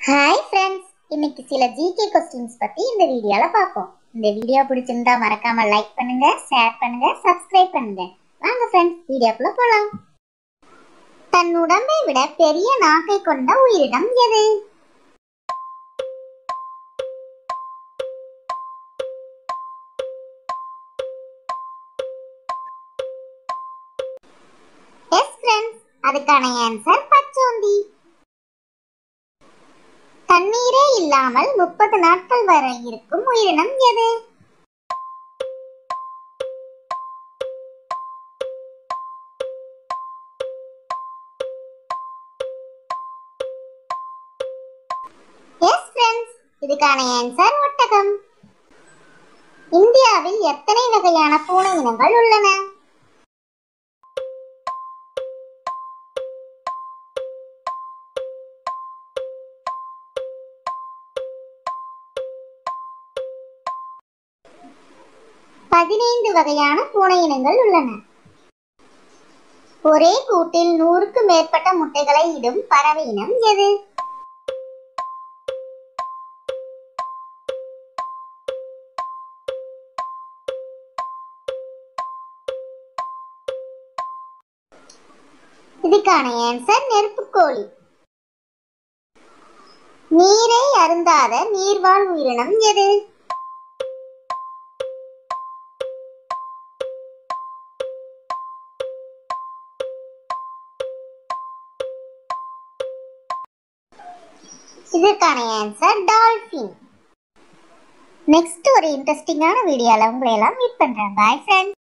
hi friends இன்னைக்கு சில GK questions பத்தி இந்த வீடியோல பார்ப்போம் இந்த வீடியோ பிடிச்சிருந்தா மறக்காம லைக் பண்ணுங்க ஷேர் பண்ணுங்க சப்ஸ்கிரைப் பண்ணுங்க வாங்க ஃப்ரெண்ட்ஸ் வீடியோக்குள்ள போலாம் தன் உடம்பை விட பெரிய நாக்கை கொண்ட உயிரினம் எது எஸ் ஃப்ரெண்ட்ஸ் அதுக்கான ஆன்சர் பச்சோந்தி தண்ணீரே இல்லாமல் முப்பது நாட்கள் வரை இருக்கும் உயிரினம் எது எஸ் ஃப்ரெண்ட்ஸ் இதுக்கான ஆன்சர் ஒட்டகம் இந்தியாவில் எத்தனை வகையான பூனை இனங்கள் உள்ளன பதினைந்து வகையான பூனை இனங்கள் உள்ளன ஒரே கூட்டில் நூறுக்கு மேற்பட்ட முட்டைகளை இடும் பறவை இனம் எது இதுக்கான ஆன்சர் நெருப்புக்கோழி நீரை அருந்தாத நீர்வாழ் உயிரினம் எது இதற்கான ஆன்சர் டால்பின் நெக்ஸ்ட் ஒரு இன்ட்ரெஸ்டிங்கான வீடியோல உங்களை எல்லாம் மீட் பண்றேன் பாய் ஃப்ரெண்ட்ஸ்